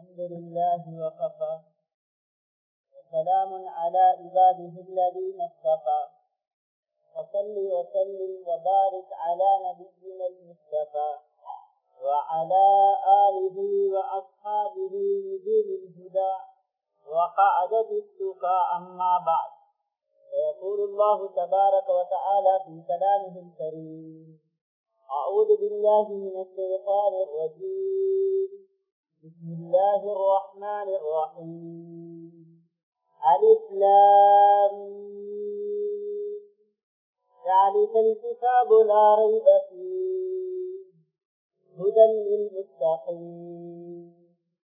الحمد لله وكفى وسلام على عباده الذين اصطفى وصل وسلم وبارك على نبينا المصطفى وعلى آله وأصحابه نجوم الهدى وقعدة التقى أما بعد فيقول الله تبارك وتعالى في كلامه الكريم أعوذ بالله من الشيطان الرجيم بسم الله الرحمن الرحيم ألف لام ذلك الكتاب لا ريب فيه هدى للمتقين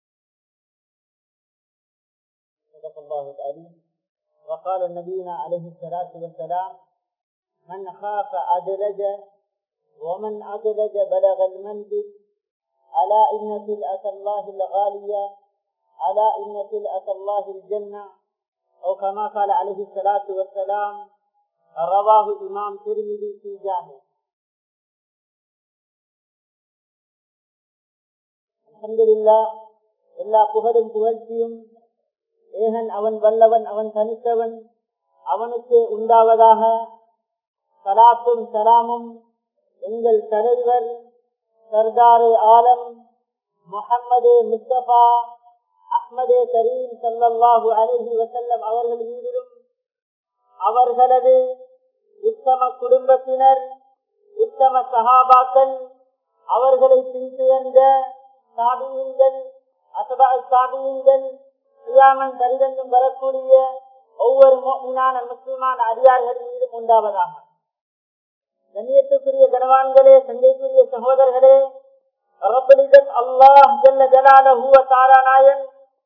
صدق الله العليم وقال النبينا عليه الصلاة والسلام من خاف أدلج ومن أدلج بلغ المنزل ألا إن سلعة الله الغالية ألا إن سلعة الله الجنة أو كما قال عليه الصلاة والسلام رواه إمام ترمذي في جامع الحمد لله எல்லா புகழும் புகழ்ச்சியும் ஏகன் அவன் வல்லவன் அவன் தனித்தவன் அவனுக்கு உண்டாவதாக சலாத்தும் சலாமும் எங்கள் தலைவர் சர்தாரே ஆலம் முகம்மது முஸ்தபா அஹ்மதே கரீம் சல்லாஹூ அலஹி வசல்லம் அவர்கள் மீதிலும் அவர்களது உத்தம குடும்பத்தினர் உத்தம சகாபாக்கள் அவர்களை பின்துயர்ந்த சாபியங்கள் அசபா சாபியங்கள் சியாமன் கருதென்றும் வரக்கூடிய ஒவ்வொரு மோமினான முஸ்லிமான அடியார்கள் மீதும் உண்டாவதாக கண்ணியத்துக்குரிய கனவான்களே சங்கைக்குரிய சகோதரர்களே அல்லாஹ் ஜல்ல ஜலாலஹு தாராநாயன்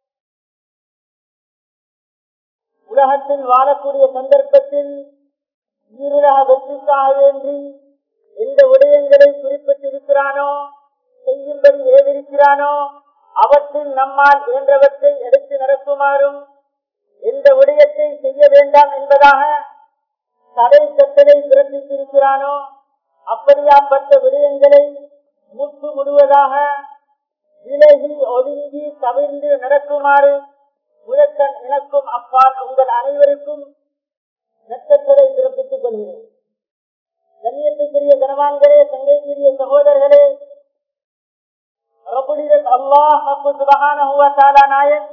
உலகத்தில் வாழக்கூடிய சந்தர்ப்பத்தில் ஈருலக வெற்றிக்காக வேண்டி எந்த விடயங்களை குறிப்பிட்டிருக்கிறானோ செய்யும்படி ஏவிருக்கிறானோ அவற்றில் நம்மால் இயன்றவற்றை எடுத்து நடக்குமாறும் எந்த விடயத்தை செய்ய வேண்டாம் என்பதாக தடை கட்டளை பிறப்பித்திருக்கிறானோ அப்படியாப்பட்ட விடயங்களை முற்று முழுவதாக விலகி ஒதுங்கி தவிர்ந்து நடக்குமாறு முதற்கண் எனக்கும் அப்பால் உங்கள் அனைவருக்கும் நட்சத்திரை பிறப்பித்துக் கொள்கிறேன் கண்ணியத்துக்குரிய கனவான்களே தங்கைக்குரிய சகோதரர்களே நாயன்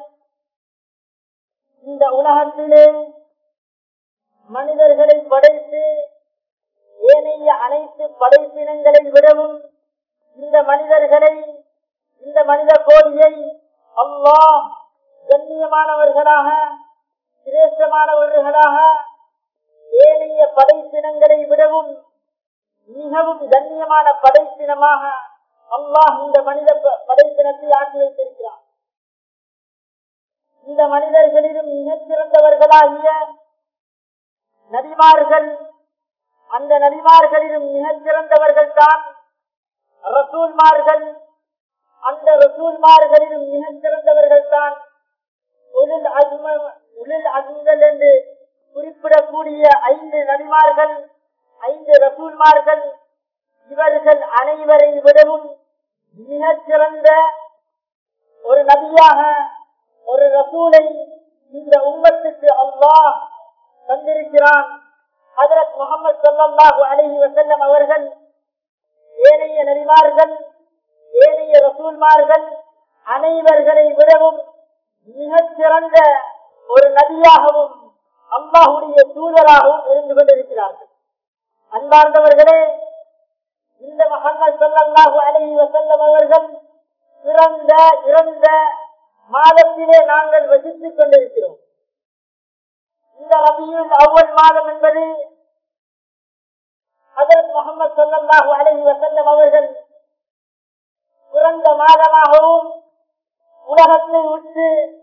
இந்த உலகத்திலே மனிதர்களை படைத்து ஏனைய அனைத்து படைப்பினங்களை விடவும் இந்த மனிதர்களை இந்த மனித கோடியை அல்லாஹ் கண்ணியமானவர்களாக சிரேஷ்டமானவர்களாக ஏனைய படைப்பினங்களை விடவும் மிகவும் கண்ணியமான படைப்பினமாக அல்லாஹ் இந்த மனித படைப்பினத்தை ஆக்கி வைத்திருக்கிறார் இந்த மனிதர்களிலும் மிகச் சிறந்தவர்களாகிய நபிமார்கள் அந்த நபிமார்களிலும் மிகச் சிறந்தவர்கள் தான் ரசூல்மார்கள் அந்த ரசூல்மார்களிலும் மிகச் சிறந்தவர்கள் தான் உளில் அஜ்ம உளில் அஜ்மல் என்று குறிப்பிடக்கூடிய ஐந்து நபிமார்கள் ஐந்து ரசூல்மார்கள் இவர்கள் அனைவரை விடவும் மிகச் சிறந்த ஒரு நபியாக ஒரு ரசூலை இந்த உம்மத்துக்கு அல்லாஹ் தந்திருக்கிறான் ஹதரத் முகமது சல்லாஹூ அலஹி வசல்லம் அவர்கள் ஏனைய நபிமார்கள் ஏனைய ரசூல்மார்கள் அனைவர்களை விடவும் மிகச் சிறந்த ஒரு நபியாகவும் அல்லாஹுடைய தூதராகவும் இருந்து கொண்டிருக்கிறார்கள் அன்பார்ந்தவர்களே இந்த முகமது சல்லாஹூ அலஹி வசல்லம் அவர்கள் பிறந்த இறந்த மாதத்திலே நாங்கள் வசித்துக் கொண்டிருக்கிறோம் இந்த ரபியுல் அவ்வள் மாதம் என்பது அதற்கு முகமது சொல்லல்லாஹு அலஹி வசல்லம் அவர்கள் பிறந்த மாதமாகவும் உலகத்தை விட்டு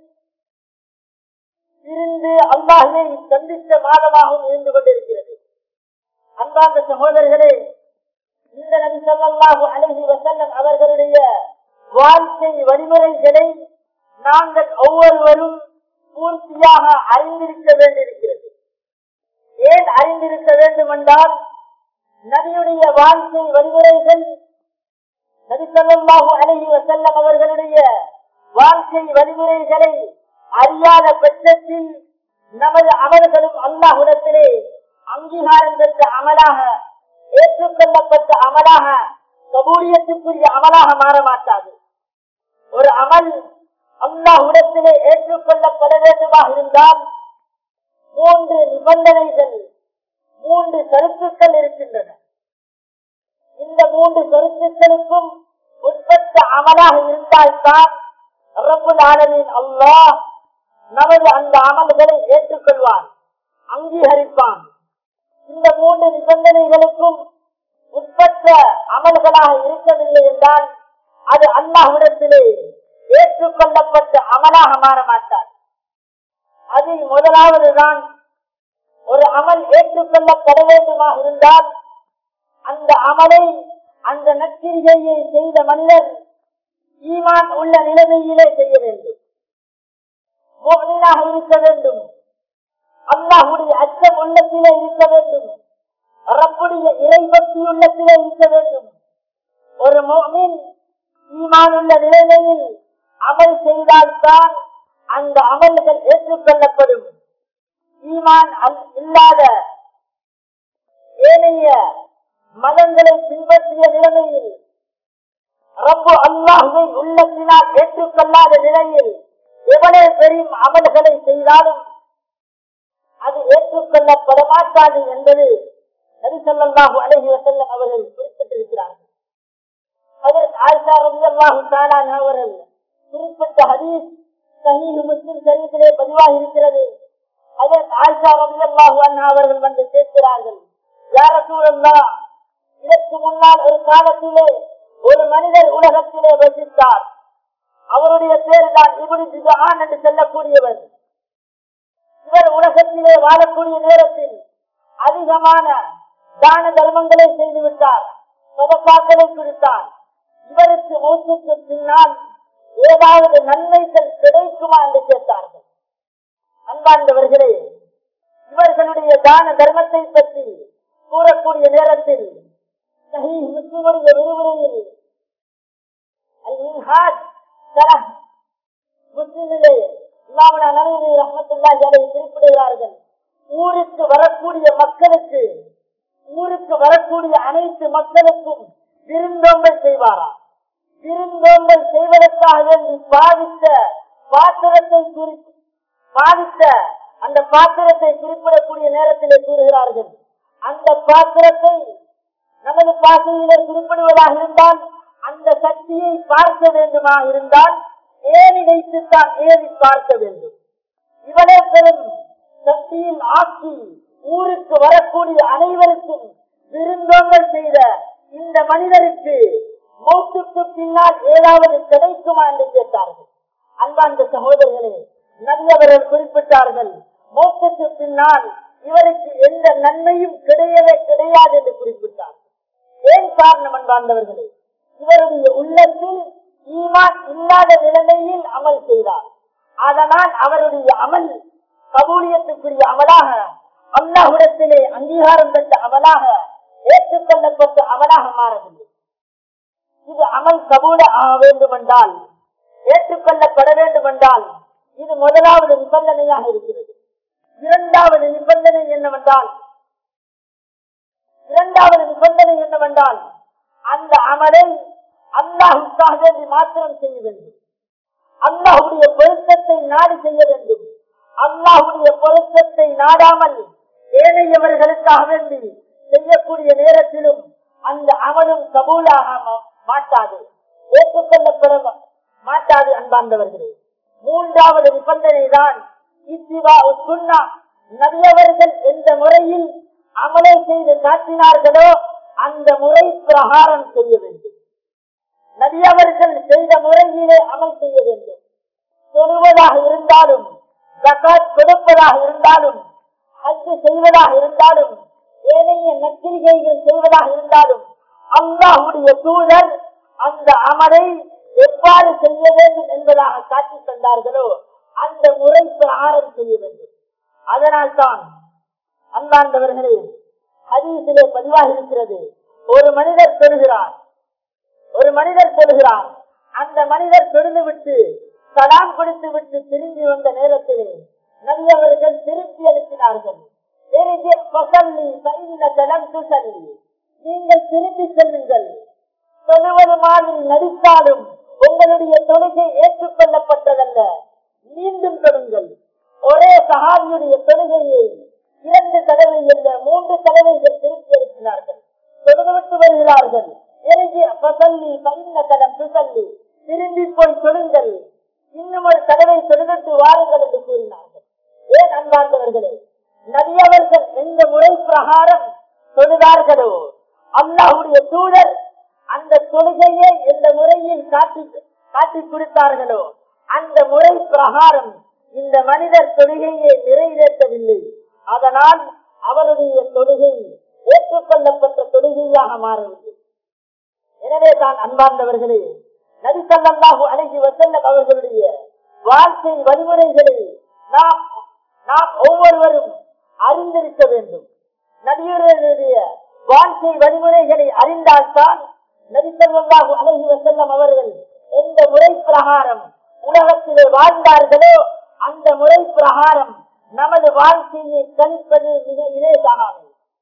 இருந்து அல்லாஹை சந்தித்த மாதமாகவும் இருந்து கொண்டிருக்கிறது அன்பார்ந்த சகோதரர்களே இந்த நபி சொல்லல்லாஹு அலஹி வசல்லம் அவர்களுடைய வாழ்க்கை வழிமுறைகளை நாங்கள் ஒவ்வொருவரும் பூர்த்தியாக அறிந்திருக்க வேண்டியிருக்கிறது ஏன் அறிந்திருக்க வேண்டும் என்றால் நபியுடைய வாழ்க்கை வழிமுறைகள் நபி சொல்லாஹு அலஹி வசல்லம் அவர்களுடைய வாழ்க்கை வழிமுறைகளை அறியாத பட்சத்தில் நமது அமல்களும் அல்லாஹுடத்திலே அங்கீகாரம் பெற்ற அமலாக ஏற்றுக்கொள்ளப்பட்ட அமலாக கபூலியத்துக்குரிய அமலாக மாற மாட்டாது ஒரு அமல் அல்லாஹுடத்திலே ஏற்றுக்கொள்ளப்பட வேண்டுமாக இருந்தால் மூன்று நிபந்தனைகள் மூன்று கருத்துக்கள் இருக்கின்றன இந்த மூன்று கருத்துக்களுக்கும் உட்பட்ட அமலாக இருந்தால்தான் ரப்புல் ஆலமின் அல்லாஹ் நமது அந்த அமல்களை ஏற்றுக்கொள்வான் அங்கீகரிப்பான் இந்த மூன்று நிபந்தனைகளுக்கும் உட்பட்ட அமல்களாக இருக்கவில்லை என்றால் அது அல்லாஹ்விடத்திலே ஏற்றுக்கொள்ளப்பட்ட அமலாக மாற மாட்டார் அதில் முதலாவதுதான் ஒரு அமல் ஏற்றுக்கொள்ளப்பட வேண்டுமாக இருந்தால் அந்த அமலை அந்த நற்கிரிகையை செய்த மனிதர் ஈமான் உள்ள நிலைமையிலே செய்ய வேண்டும் மோகனாக இருக்க வேண்டும் அல்லாஹுடைய அச்சம் உள்ளத்திலே இருக்க வேண்டும் ரப்புடைய இறைபக்தி உள்ளத்திலே இருக்க வேண்டும் ஒரு மோமின் ஈமான் உள்ள நிலைமையில் அமல் செய்தால்தான் அந்த அமல்கள் ஏற்றுக்கொள்ளப்படும் ஈமான் இல்லாத ஏனைய மதங்களை பின்பற்றிய நிலைமையில் ரப்பு அல்லாஹுவை உள்ளத்தினால் ஏற்றுக்கொள்ளாத நிலையில் எவ்வளவு பெரிய அமல்களை செய்தாலும் அது ஏற்றுக்கொள்ளப்பட மாட்டாது என்பது நரிசல்லாஹு அழகி வசல்லம் அவர்கள் குறிப்பிட்டிருக்கிறார்கள் அதற்கு ஆயிஷா ரவி அல்லாஹு தாலான் அவர்கள் குறிப்பிட்ட ஹதீஸ் சஹீஹ் முஸ்லிம் சரீரத்திலே பதிவாக இருக்கிறது அதற்கு ஆயிஷா ரவி அல்லாஹு அண்ணா அவர்கள் வந்து கேட்கிறார்கள் யார சூழல்லா இதற்கு முன்னால் ஒரு காலத்திலே ஒரு மனிதர் உலகத்திலே வசித்தார் அவருடைய பேர் தான் இபுனி ஜிகான் என்று சொல்லக்கூடியவர் இவர் உலகத்திலே வாழக்கூடிய நேரத்தில் அதிகமான தான தர்மங்களை செய்துவிட்டார் சதக்காக்களை குறித்தார் இவருக்கு மூச்சுக்கு பின்னால் ஏதாவது நன்மைகள் கிடைக்குமா என்று கேட்டார்கள் அன்பார்ந்தவர்களே இவர்களுடைய தான தர்மத்தை பற்றி கூறக்கூடிய நேரத்தில் முஸ்லிமுடைய விரிவுரையில் முஸ்லிமிலே இமாமனா நரேந்திர ரஹமத்துல்லாஹி அலைஹி குறிப்பிடுகிறார்கள் ஊருக்கு வரக்கூடிய மக்களுக்கு ஊருக்கு வரக்கூடிய அனைத்து மக்களுக்கும் விருந்தோம்பல் செய்வாரா விருந்தோம்பல் செய்வதற்காக வேண்டி பாதித்த பாத்திரத்தை குறித்து பாதித்த அந்த பாத்திரத்தை குறிப்பிடக்கூடிய நேரத்திலே கூறுகிறார்கள் அந்த பாத்திரத்தை நமது பாசையிலே குறிப்பிடுவதாக இருந்தால் அந்த சக்தியை பார்க்க வேண்டுமா இருந்தால் ஏறி வைத்துத்தான் ஏறி பார்க்க வேண்டும் இவளே பெரும் சக்தியில் ஆக்கி ஊருக்கு வரக்கூடிய அனைவருக்கும் விருந்தோங்கள் செய்த இந்த மனிதருக்கு மௌத்துக்கு பின்னால் ஏதாவது கிடைக்குமா என்று கேட்டார்கள் அன்பார்ந்த சகோதரர்களே நபியவர்கள் குறிப்பிட்டார்கள் மௌத்துக்கு பின்னால் இவருக்கு எந்த நன்மையும் கிடையவே கிடையாது என்று குறிப்பிட்டார் ஏன் காரணம் அன்பார்ந்தவர்களே இவருடைய உள்ளத்தில் ஈமான் இல்லாத நிலைமையில் அமல் செய்தார் அதனால் அவருடைய அமல் கபூலியத்துக்குரிய அமலாக அல்லாஹுடத்திலே அங்கீகாரம் பெற்ற அமலாக ஏற்றுக்கொள்ளப்பட்ட அமலாக மாறவில்லை இது அமல் கபூல ஆக வேண்டுமென்றால் ஏற்றுக்கொள்ளப்பட வேண்டுமென்றால் இது முதலாவது நிபந்தனையாக இருக்கிறது இரண்டாவது நிபந்தனை என்னவென்றால் இரண்டாவது நிபந்தனை என்னவென்றால் அந்த அமலை அல்லாஹுக்காக வேண்டி மாத்திரம் செய்ய வேண்டும் அல்லாஹுடைய பொருத்தத்தை நாடி செய்ய வேண்டும் அல்லாஹுடைய பொருத்தத்தை நாடாமல் ஏனையவர்களுக்காக வேண்டி செய்யக்கூடிய நேரத்திலும் அந்த அமலும் கபூலாக மாட்டாது ஏற்றுக்கொள்ளப்பட மாட்டாது அன்பார்ந்தவர்களே மூன்றாவது நிபந்தனை தான் இத்திவா சுண்ணா நபியவர்கள் எந்த முறையில் அமலை செய்து காட்டினார்களோ அந்த முறை பிரகாரம் செய்ய வேண்டும் நபியவர்கள் செய்த முறையிலே அமல் செய்ய வேண்டும் தொழுவதாக இருந்தாலும் ஜகாத் கொடுப்பதாக இருந்தாலும் ஹஜ் செய்வதாக இருந்தாலும் ஏனைய நச்சிரிகைகள் செய்வதாக இருந்தாலும் அல்லாஹுடைய சூழல் அந்த அமலை எவ்வாறு செய்ய வேண்டும் என்பதாக காட்டி தந்தார்களோ அந்த முறை பிரகாரம் செய்ய வேண்டும் அதனால் தான் அன்பாண்டவர்களே ஹதீசிலே பதிவாக இருக்கிறது ஒரு மனிதர் பெறுகிறார் ஒரு மனிதர் சொல்கிறார் அந்த மனிதர் தொழுது விட்டு சலாம் கொடுத்து விட்டு திரும்பி வந்த நேரத்திலே நபி அவர்கள் திருப்பி அனுப்பினார்கள் "இர்ஜி ஃபஸல்லி ஃபஇன்னக லம் துஸல்லி." நீங்கள் திரும்பி செல்லுங்கள் தொழுவது மாதிரி நடித்தாலும் உங்களுடைய தொழுகை ஏற்றுக்கொள்ளப்பட்டதல்ல மீண்டும் தொழுங்கள் ஒரே சஹாபியுடைய தொழுகையை இரண்டு தடவை அல்ல மூன்று தடவைகள் திருப்பி அனுப்பினார்கள் தொழுதுவிட்டு வருகிறார்கள் "இர்ஜி ஃபஸல்லி ஃபஇன்னக லம் துஸல்லி." திரும்பி போய் தொழுங்கள் இன்னும் ஒரு தடவை தொழுதுட்டு வாருங்கள் என்று கூறினார்கள் ஏன் அன்பார்ந்தவர்களே நபியவர்கள் எந்த முறை பிரகாரம் தொழுதார்களோ அல்லாஹுடைய தூதர் அந்த தொழுகையை எந்த முறையில் காட்டி காட்டி கொடுத்தார்களோ அந்த முறை பிரகாரம் இந்த மனிதர் தொழுகையை நிறைவேற்றவில்லை அதனால் அவருடைய தொழுகை ஏற்றுக்கொள்ளப்பட்ட தொழுகையாக மாறவில்லை எனவே தான் அன்பார்ந்தவர்களே நபிசல்லாஹு அழகி வசல்லம் அவர்களுடைய வாழ்க்கை வழிமுறைகளை நாம் நாம் ஒவ்வொருவரும் அறிந்திருக்க வேண்டும் நபியுடைய வாழ்க்கை வழிமுறைகளை அறிந்தால்தான் நபிசல்லாஹு அழகி வசல்லம் அவர்கள் எந்த முறை பிரகாரம் உலகத்திலே வாழ்ந்தார்களோ அந்த முறை பிரகாரம் நமது வாழ்க்கையை கணிப்பது மிக இலேசாகாது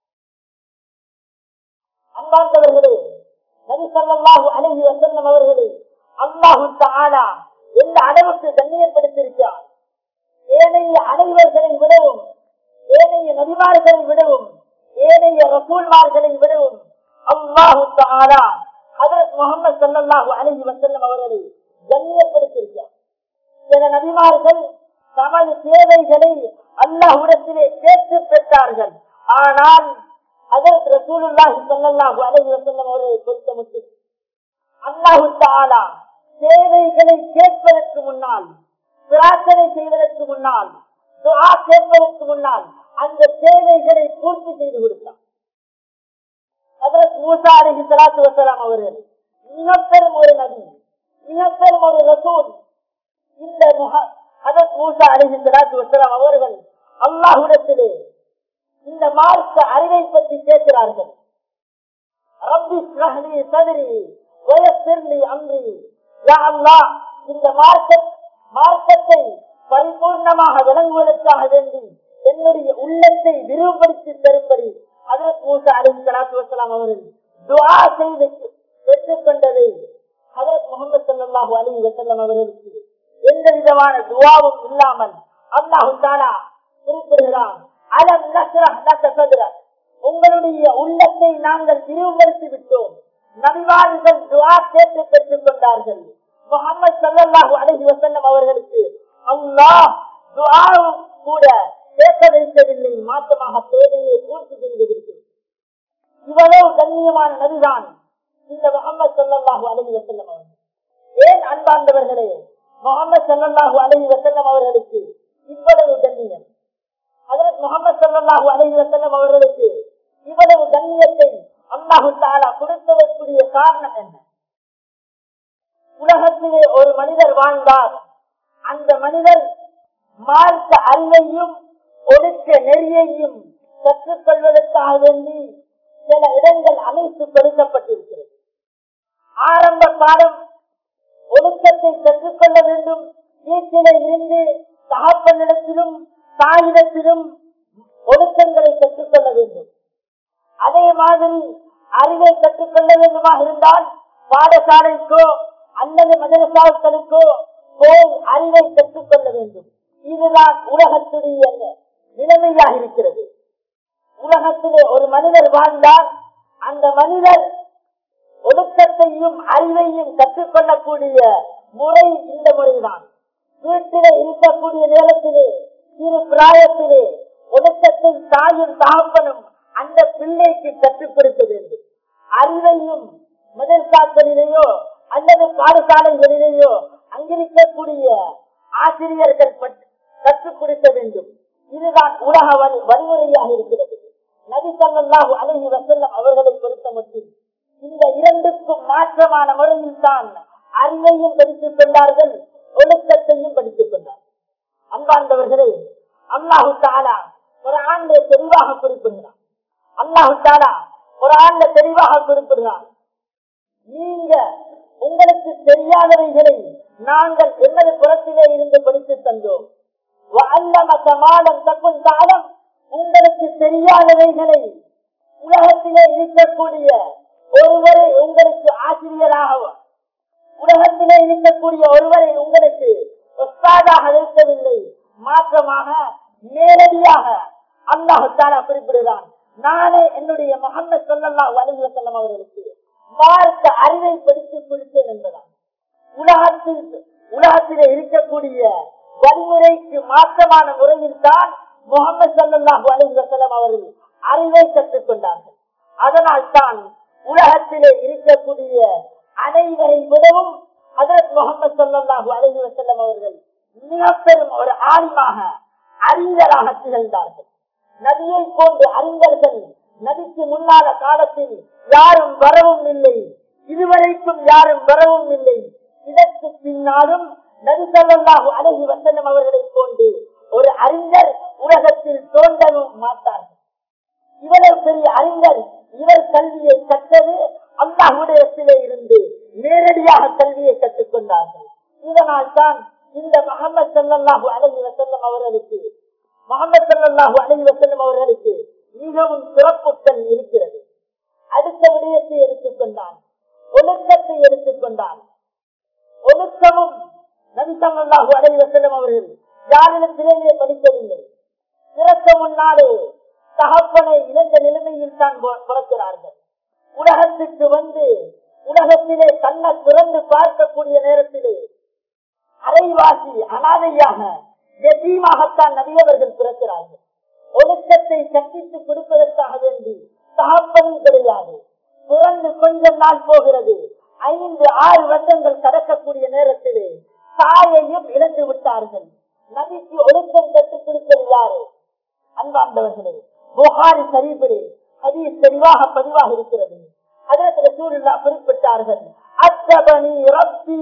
அன்பார்ந்தவர்களே நபி ஸல்லல்லாஹு அலைஹி வஸல்லம் அவர்களை அல்லாஹு தஆலா எந்த அளவுக்கு கண்ணியப்படுத்தியிருக்கிறார் ஏனைய அனைவர்களை விடவும் ஏனைய நபிமார்களை விடவும் ஏனைய ரசூல்மார்களை விடவும் அல்லாஹு தஆலா ஹஜரத் முகமது ஸல்லல்லாஹு அலைஹி வஸல்லம் அவர்களை கண்ணியப்படுத்தியிருக்கிறார் சில நபிமார்கள் தமது தேவைகளை அல்லாஹ்விடத்திலே கேட்டு பெற்றார்கள் ஆனால் அதற்கு ரசூலுல்லாஹி ஸல்லல்லாஹு அலைஹி வஸல்லம் அவர்களை பொறுத்த மட்டும் அல்லாஹு தஆலா தேவைகளை கேட்பதற்கு முன்னால் பிரார்த்தனை செய்வதற்கு முன்னால் துஆ கேட்பதற்கு முன்னால் அந்த தேவைகளை பூர்த்தி செய்து கொடுத்தார் அதற்கு மூசா அலைஹி ஸலாத்து வஸலாம் அவர்கள் மிகப்பெரும் ஒரு நபி மிகப்பெரும் ஒரு ரசூல் இந்த முக அதற்கு மூசா அலைஹி ஸலாத்து வஸலாம் அவர்கள் அல்லாஹ்விடத்திலே இந்த மார்க்க அறிவை பற்றி கேட்கிறார்கள் ரப்பி ஸ்ரஹ்லி சதுரி வயசிர்லி அம்ரி யா அல்லாஹ் இந்த மார்க்க மார்க்கத்தை பரிபூர்ணமாக விளங்குவதற்காக வேண்டி என்னுடைய உள்ளத்தை விரிவுபடுத்தி தரும்படி அதற்கு மூசா அலி சலாத்து வசலாம் அவர்கள் துஆ செய்து பெற்றுக்கொண்டதை அதற்கு முகமது சல்லாஹூ அலி வசல்லம் அவர்களுக்கு எந்த விதமான துவாவும் இல்லாமல் அல்லாஹு தாலா குறிப்பிடுகிறான் அலம் நஸ்ரஹ் லக சத்ரக் உங்களுடைய உள்ளத்தை நாங்கள் விரிவுபடுத்தி விட்டோம் நபிமார்கள் துஆ கேட்டு பெற்றுக் கொண்டார்கள் முகமது சல்லல்லாஹு அலைஹி வஸல்லம் அவர்களுக்கு அல்லாஹ் துஆவும் கூட கேட்க வைக்கவில்லை மாற்றமாக தேவையை பூர்த்தி செய்து விடுகிறது இவ்வளவு கண்ணியமான நபிதான் இந்த முகமது சல்லல்லாஹு அலைஹி வஸல்லம் அவர்கள் ஏன் அன்பார்ந்தவர்களே முகமது சல்லல்லாஹு அலைஹி வஸல்லம் அவர்களுக்கு இவ்வளவு கண்ணியம் அதற்கு முகமது சல்லாஹூ அலைஹி வஸல்லம் அவர்களுக்கு இவ்வளவு கண்ணியத்தை அல்லாஹு தாலா கொடுத்ததற்குரிய காரணம் என்ன உலகத்திலே ஒரு மனிதர் வாழ்ந்தார் அந்த மனிதர் மார்க்க அறிவையும் ஒடுக்க நெறியையும் கற்றுக்கொள்வதற்காக வேண்டி சில இடங்கள் அமைத்து கொடுக்கப்பட்டிருக்கிறது ஆரம்ப காலம் ஒழுக்கத்தை கற்றுக்கொள்ள வேண்டும் வீட்டிலே இருந்து தகப்பனிடத்திலும் தாயிடத்திலும் ஒழுக்கங்களை கற்றுக்கொள்ள வேண்டும் அதே மாதிரி அறிவை கற்றுக்கொள்ள வேண்டுமாக இருந்தால் பாடசாலைக்கோ அல்லது மதரசாக்களுக்கோ போய் அறிவை கற்றுக்கொள்ள வேண்டும் இதுதான் உலகத்துடைய நிலைமையாக இருக்கிறது உலகத்திலே ஒரு மனிதர் வாழ்ந்தால் அந்த மனிதர் ஒழுக்கத்தையும் அறிவையும் கற்றுக்கொள்ளக்கூடிய முறை இந்த முறைதான் வீட்டிலே இருக்கக்கூடிய நேரத்திலே சிறு பிராயத்திலே ஒழுக்கத்தை தாயும் தகப்பனும் அந்த பிள்ளைக்கு கற்றுக் கொடுக்க வேண்டும் அறிவையும் மதர்சாக்களிலேயோ அல்லது பாடசாலைகளிலேயோ அங்கிருக்கக்கூடிய ஆசிரியர்கள் கற்றுக் கொடுக்க வேண்டும் இதுதான் உலக வழிமுறையாக இருக்கிறது நபி சல்லாஹூ அலஹி வசல்லம் அவர்களை பொறுத்த மட்டும் இந்த இரண்டுக்கும் மாற்றமான முறையில் தான் அறிவையும் படித்துக் கொண்டார்கள் ஒழுக்கத்தையும் படித்துக் கொண்டார் அன்பாண்டவர்களே அல்லாஹு தாலா ஒரு ஆண்டை தெளிவாக குறிப்பிடுகிறார் அல்லாஹு தாலா ஒரு ஆண்ட தெளிவாக குறிப்பிடுகிறார் நீங்க உங்களுக்கு தெரியாதவைகளை நாங்கள் எமது புறத்திலே இருந்து படித்து தந்தோம் வஅல்லமக மா லம் தகுன் தஅலம். உங்களுக்கு தெரியாதவைகளை உலகத்திலே இருக்கக்கூடிய ஒருவரை உங்களுக்கு ஆசிரியராகவும் உலகத்திலே இருக்கக்கூடிய ஒருவரை உங்களுக்கு ஒஸ்தாதாக வைக்கவில்லை மாற்றமாக நேரடியாக அல்லாஹு தாலா குறிப்பிடுகிறான் நானே என்னுடைய முகமது சொல்லல்லாஹு அலைஹி வஸல்லம் அவர்களுக்கு மார்க்க அறிவை படித்து கொடுத்தேன் என்பதான் உலகத்தில் உலகத்திலே இருக்கக்கூடிய வழிமுறைக்கு மாற்றமான முறையில் தான் முகமது சல்லாஹூ அலைஹி வஸல்லம் அவர்கள் அறிவை கற்றுக் கொண்டார்கள் அதனால் தான் உலகத்திலே இருக்கக்கூடிய அனைவரை விடவும் ஹதரத் முகமது சல்லாஹூ அலைஹி வஸல்லம் அவர்கள் மிக பெரும் ஒரு ஆலிமாக அறிஞராக திகழ்ந்தார்கள் நபியை போன்று அறிஞர்கள் நபிக்கு முன்னால காலத்தில் யாரும் வரவும் இல்லை இதுவரைக்கும் யாரும் வரவும் இல்லை இதற்கு பின்னாலும் நபி ஸல்லல்லாஹு அலைஹி வஸல்லம் அவர்களை போன்று ஒரு அறிஞர் உலகத்தில் தோன்றவும் மாட்டார்கள் இவ்வளவு பெரிய அறிஞர் இவர் கல்வியை கற்றது அல்லாஹுடையத்திலே இருந்து நேரடியாக கல்வியை கற்றுக்கொண்டார்கள் இதனால் தான் இந்த முகமது சல்லாஹூ அலஹி வசல்லம் அவர்களுக்கு முகமது சல்லாஹூ அலஹி வசல்லம் அவர்களுக்கு மிகவும் சிறப்புகள் இருக்கிறது அடுத்த விடயத்தை எடுத்துக்கொண்டான் ஒழுக்கத்தை எடுத்துக்கொண்டான் ஒழுக்கமும் நபிசல்லாஹு அலஹி வசல்லம் அவர்கள் யாரிடத்திலேயே படிக்கவில்லை பிறக்க முன்னாலே தகப்பனை இழந்த நிலைமையில் தான் பிறக்கிறார்கள் உலகத்துக்கு வந்து உலகத்திலே தன்னை பிறந்து பார்க்கக்கூடிய நேரத்திலே அரைவாசி அனாதையாக எதீமாகத்தான் நபியவர்கள் பிறக்கிறார்கள் ஒழுக்கத்தை கற்பித்து கொடுப்பதற்காக வேண்டி தகப்பனும் கிடையாது பிறந்து கொஞ்சம் நாள் போகிறது ஐந்து ஆறு வருடங்கள் கடக்கக்கூடிய நேரத்திலே தாயையும் இழந்து விட்டார்கள் நபிக்கு ஒழுக்கம் கற்றுக் கொடுப்பது யாரு அன்பார்ந்தவர்களே புகாரி சரிபடி ஹதீஸ் தெளிவாக பதிவாக இருக்கிறது அதற்கு சூழலா குறிப்பிட்டார்கள் அத்தபனி ரப்பி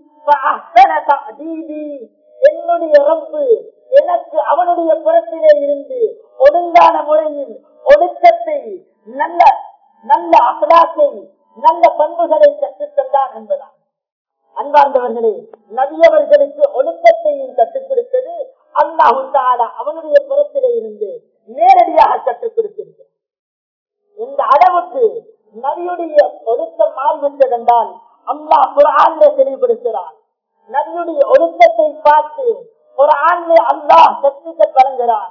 என்னுடைய ரப்பு எனக்கு அவனுடைய புறத்திலே இருந்து ஒழுங்கான முறையில் ஒழுக்கத்தை நல்ல நல்ல அகலாக்கை நல்ல பண்புகளை கற்றுத் தந்தான் என்பதான் அன்பார்ந்தவர்களே நவியவர்களுக்கு ஒழுக்கத்தையும் கற்றுக் கொடுத்தது அல்லாஹு தாலா அவனுடைய புறத்திலே இருந்து நேரடியாக கற்றுக் கொடுத்திருக்கிறார் இந்த அளவுக்கு நபியுடைய ஒழுக்கம் மாறிவிட்டதென்றால் அல்லாஹ் குரான்ல தெளிவுபடுத்துகிறான் நபியுடைய ஒழுக்கத்தை பார்த்து ஒரு ஆண்மை அல்லாஹ் சத்திக்க வழங்குகிறான்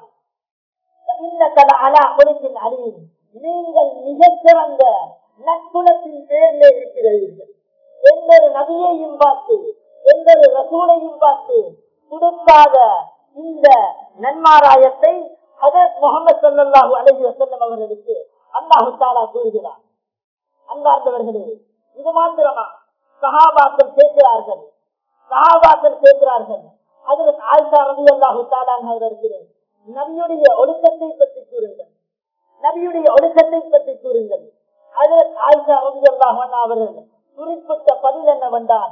அறியும் நீங்கள் மிகச்சிறந்த நற்குணத்தின் பேரிலே இருக்கிறீர்கள் எந்த ஒரு நபியையும் பார்த்து எந்த ஒரு ரசூலையும் பார்த்து கொடுக்காத இந்த நன்மாராயத்தை ஹதரத் முகமது சல்லாஹூ அலஹி வசல்லம் அவர்களுக்கு அல்லாஹு தாலா கூறுகிறார் அன்பார்ந்தவர்களே இது மாத்திரமா சகாபாக்கள் கேட்கிறார்கள் சகாபாக்கள் கேட்கிறார்கள் அதில் ஆயிஷா ரவி அல்லாஹு தாலாங்கிறது நபியுடைய ஒழுக்கத்தை பற்றி கூறுங்கள் நபியுடைய ஒழுக்கத்தை பற்றி கூறுங்கள் அதில் ஆயிஷா ரவி அல்லாஹ் அவர்கள் குறிப்பிட்ட பதில் என்னவென்றால்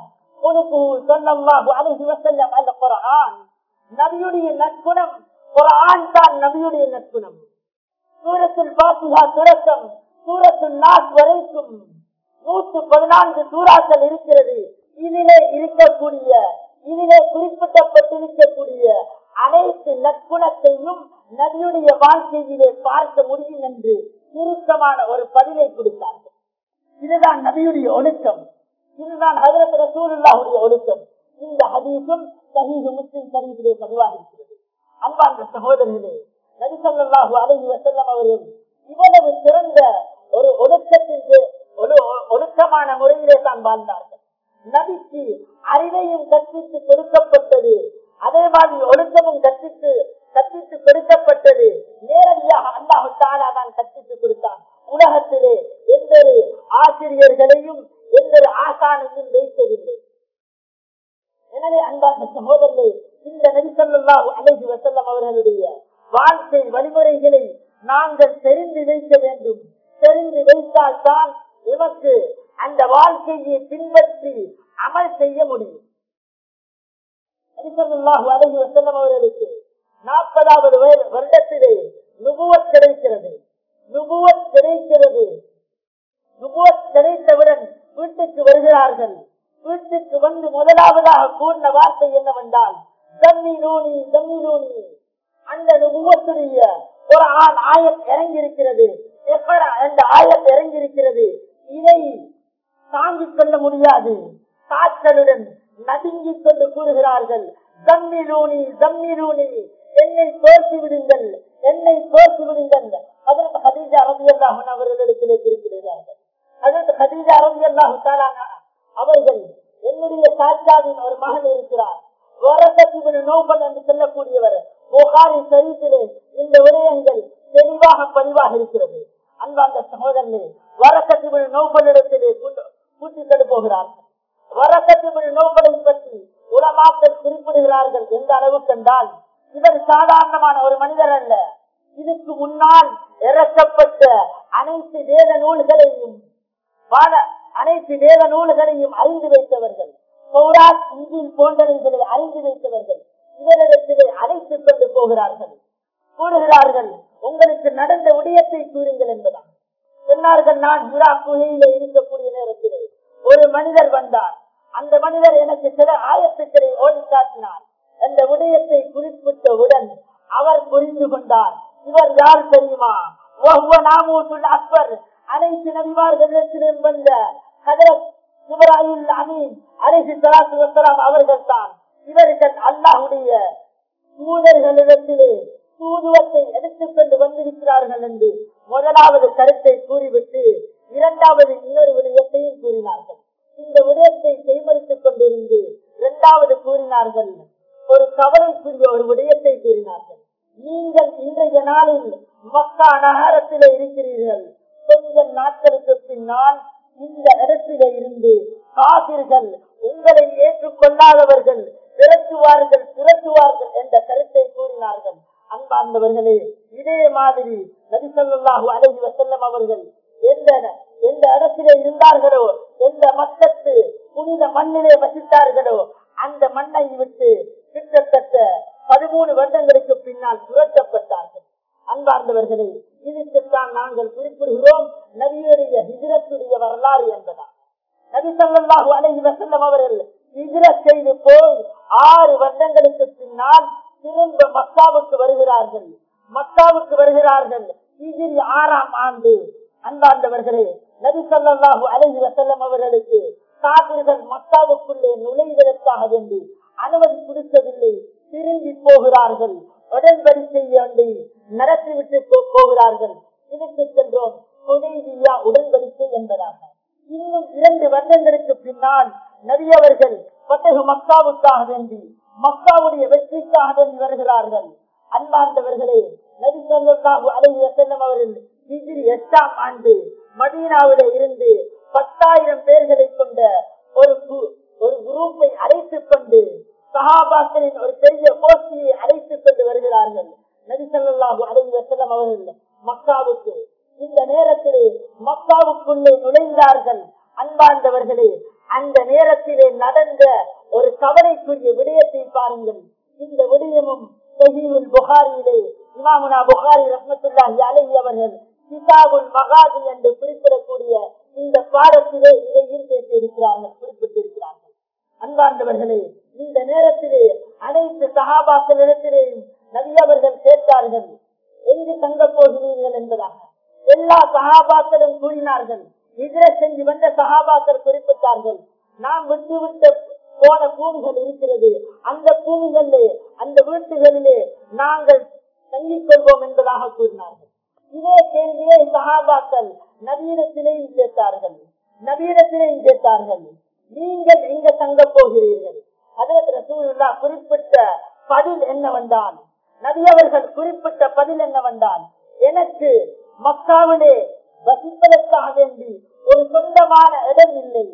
நபியுடைய நற்குணம் குரான் தான் நபியுடைய நற்குணம் சூரத்தில் பாத்தியா தொடக்கம் சூரத்தில் நாட் வரைக்கும் நூற்று பதினான்கு சூறாக்கள் இருக்கிறது இதிலே இருக்கக்கூடிய இதிலே குறிப்பிட்டப்பட்டிருக்கக்கூடிய அனைத்து நற்குணத்தையும் நபியுடைய வாழ்க்கையிலே பார்க்க முடியும் என்று சுருக்கமான ஒரு பதிலை கொடுத்தார்கள் இதுதான் நபியுடைய ஒழுக்கம் இதுதான் ஹதரத் ரசூலுல்லாஹுடைய ஒழுக்கம் இந்த ஹதீஸும் சஹீஹ் முஸ்லிம் ஷரீஃபிலே பதிவாக இருக்கிறது அன்பார்ந்த சகோதரர்களே நபி ஸல்லல்லாஹு அலைஹி வஸல்லம் அவர்கள் இவ்வளவு சிறந்த ஒரு ஒழுக்கத்திற்கு ஒரு ஒழுக்கமான முறையிலே தான் வாழ்ந்தார்கள் நபிக்கு அறிவையும் கற்பித்து கொடுக்கப்பட்டது அதே மாதிரி ஒழுக்கமும் கற்பித்து கற்பித்து கொடுக்கப்பட்டது நேரடியாக அல்லாஹு தாலா தான் கற்பித்து கொடுத்தான் உலகத்திலே எந்த ஒரு ஆசிரியர்களையும் எந்த ஒரு ஆசானையும் வைத்ததில்லை எனவே அன்பார்ந்த சகோதரர்களே இந்த நபிசல்லாஹு அலைஹி வசல்லம் அவர்களுடைய வாழ்க்கை வழிமுறைகளை நாங்கள் தெரிந்து வைக்க வேண்டும் தெரிந்து வைத்தால் தான் எமக்கு அந்த வாழ்க்கையை பின்பற்றி அமல் செய்ய முடியும் நபிசல்லாஹு அலைஹி வசல்லம் அவர்களுக்கு நாற்பதாவது வருடத்திலே நுபுவத் கிடைக்கிறது நுபுவத் கிடைக்கிறது நுபுவத் கிடைத்தவுடன் வீட்டுக்கு வருகிறார்கள் வீட்டுக்கு வந்து முதலாவதாக கூறின வார்த்தை என்னவென்றால் ஜம்மிலூனி ஜம்மிலூனி அந்த நுபுவத்துடைய ஒரு ஆண் ஆயத் இறங்கி இருக்கிறது அந்த ஆயத் இறங்கி இருக்கிறது இதை தாங்கிக் கொள்ள முடியாது காற்றலுடன் நடுங்கிக் கொண்டு கூறுகிறார்கள் ஜம்மிலூனி ஜம்மிலூனி என்னை தோற்று விடுங்கள் என்னை தோற்று விடுங்கள் அதற்கு ஹதீஜா ரவி அல்லாஹன் அவர்களிடத்திலே குறிப்பிடுகிறார்கள் அதற்கு ஹதீஜா ரவி அல்லாஹு அவர்கள் என்னுடைய சாச்சாவின் ஒரு மகன் இருக்கிறார் நோபல் என்று சொல்லக்கூடியவர் புகாரி சரித்திலே இந்த விடயங்கள் தெளிவாக பதிவாக இருக்கிறது அன்பாந்த சகோதரனே வரக்கத்திபின் நோபலிடத்திலே கூட்டி கொண்டு போகிறார்கள் வரக்கத்திபின் நோபலை பற்றி உலமாக்கள் குறிப்பிடுகிறார்கள் எந்த அளவுக்கு என்றால் இவர் சாதாரணமான ஒரு மனிதர் அல்ல இதுக்கு முன்னால் இறக்கப்பட்ட அனைத்து வேத நூல்களையும் அனைத்து வேத நூல்களையும் அறிந்து வைத்தவர்கள் பௌராத் இஞ்சில் போன்றவைகளை அறிந்து வைத்தவர்கள் இவரிடத்திலே அழைத்துக் கொண்டு போகிறார்கள் கூறுகிறார்கள் உங்களுக்கு நடந்த விடயத்தை கூறுங்கள் என்பதான் சொன்னார்கள் நான் ஹிரா குகையிலே இருக்கக்கூடிய நேரத்திலே ஒரு மனிதர் வந்தார் அந்த மனிதர் எனக்கு சில ஆயத்துக்களை ஓடி காட்டினார் அந்த விடயத்தை குறிப்பிட்டவுடன் அவர் புரிந்து கொண்டார் இவர் யார் தெரியுமா அக்பர் அனைத்து நபிமார்களிடத்திலும் வந்த ஹதரத் இப்ராஹிம் அமீன் அலிஹி சலாத்து வசலாம் அவர்கள் தான் இவர்கள் அல்லாஹுடைய தூதர்களிடத்திலே தூதுவத்தை எடுத்துக்கொண்டு வந்திருக்கிறார்கள் என்று முதலாவது கருத்தை கூறிவிட்டு இரண்டாவது இன்னொரு விடயத்தையும் கூறினார்கள் இந்த விடயத்தை செய்மறித்துக் கொண்டிருந்து இரண்டாவது கூறினார்கள் ஒரு கவலைக்குரிய ஒரு விடயத்தை கூறினார்கள் நீங்கள் இன்றைய நாளில் மக்கா நகரத்திலே இருக்கிறீர்கள் கொஞ்சம் நாட்களுக்கு பின்னால் இந்த இடத்திலே இருந்து காசிர்கள் உங்களை ஏற்றுக்கொள்ளாதவர்கள் திரட்டுவார்கள் திரட்டுவார்கள் என்ற கருத்தை கூறினார்கள் அன்பார்ந்தவர்களே இதே மாதிரி நபிசல்லாஹு அலஹி வசல்லம் அவர்கள் எந்த எந்த இடத்திலே இருந்தார்களோ எந்த மக்கத்து புனித மண்ணிலே வசித்தார்களோ அந்த மண்ணை விட்டு கிட்டத்தட்ட பதிமூணு வருடங்களுக்கு பின்னால் துரட்டப்பட்டார்கள் அன்பார்ந்தவர்களே இதுக்குத்தான் நாங்கள் குறிப்பிடுகிறோம் நபியுடைய ஹிஜரத்துடைய வரலாறு என்பதா நபி சொல்லாஹு அலஹி வசல்லம் அவர்கள் ஹிஜரத் செய்து போய் ஆறு வருடங்களுக்கு பின்னால் திரும்ப மக்காவுக்கு வருகிறார்கள் மக்காவுக்கு வருகிறார்கள் ஹிஜிரி ஆறாம் ஆண்டு அன்பார்ந்தவர்களே நபி சொல்லாஹு அலஹி வசல்லம் அவர்களுக்கு காவிர்கள் மக்காவுக்குள்ளே நுழைவதற்காக வேண்டி அனுமதி கொடுக்கவில்லை திரும்பி போகிறார்கள் உடன்படிக்கை ஒன்றை நடத்திவிட்டு போகிறார்கள் இதுக்கு சென்றோம் ஹுதைபியா உடன்படிக்கை என்பதாக இன்னும் இரண்டு வருடங்களுக்கு பின்னால் நபியவர்கள் பத்தகு மக்காவுக்காக வேண்டி மக்காவுடைய வெற்றிக்காக வேண்டி வருகிறார்கள் அன்பார்ந்தவர்களே நபி சொல்லாஹு அலைஹி வஸல்லம் அவர்கள் ஹிஜ்ரி எட்டாம் ஆண்டு மதீனாவிலே இருந்து பத்தாயிரம் பேர்களை கொண்ட ஒரு ஒரு குரூப்பை அழைத்துக் கொண்டு சஹாபாக்களின் ஒரு பெரிய கோஷ்டியை அழைத்துக் கொண்டு வருகிறார்கள் நபி சொல்லாஹு அலைஹி வஸல்லம் அவர்கள் மக்காவுக்கு இந்த நேரத்திலே மக்காவுக்குள்ளே நுழைந்தார்கள் அன்பார்ந்தவர்களே அந்த நேரத்திலே நடந்த ஒரு கவலைக்குரிய விடயத்தை பாருங்கள் இந்த விடயமும் சஹீஹுல் புகாரியிலே இமாமுனா புகாரி ரஹ்மத்துல்லாஹி அலைஹி அவர்கள் கிதாபுல் மகாதி என்று குறிப்பிடக்கூடிய இந்த பாடத்திலே இதையும் பேசியிருக்கிறார்கள் குறிப்பிட்டிருக்கிறார்கள் அன்பார்ந்தவர்களே இந்த நேரத்திலே அனைத்து சகாபாக்களிடத்திலேயும் நவியவர்கள் கேட்டார்கள் எங்கு தங்க போகிறீர்கள் என்பதாக எல்லா சகாபாக்களும் கூறினார்கள் இதர செஞ்சு வந்த சகாபாக்கள் குறிப்பிட்டார்கள் நாம் விட்டு விட்டு போன பூமிகள் இருக்கிறது அந்த பூமிகளிலே அந்த வீட்டுகளிலே நாங்கள் தங்கிக் கொள்வோம் என்பதாக கூறினார்கள் இதே கேள்வியை சகாபாக்கள் நவீனத்திலேயும் கேட்டார்கள் நவீனத்திலேயும் கேட்டார்கள் நீங்கள் எங்க தங்க போகிறீர்கள் அதற்கு ரசூலுல்லா குறிப்பிட்ட பதில் என்னவென்றால் நபியவர்கள் குறிப்பிட்ட பதில் என்னவென்றால் எனக்கு மக்காவிலே வசிப்பதற்காக வேண்டி ஒரு சொந்தமான இடம் இல்லை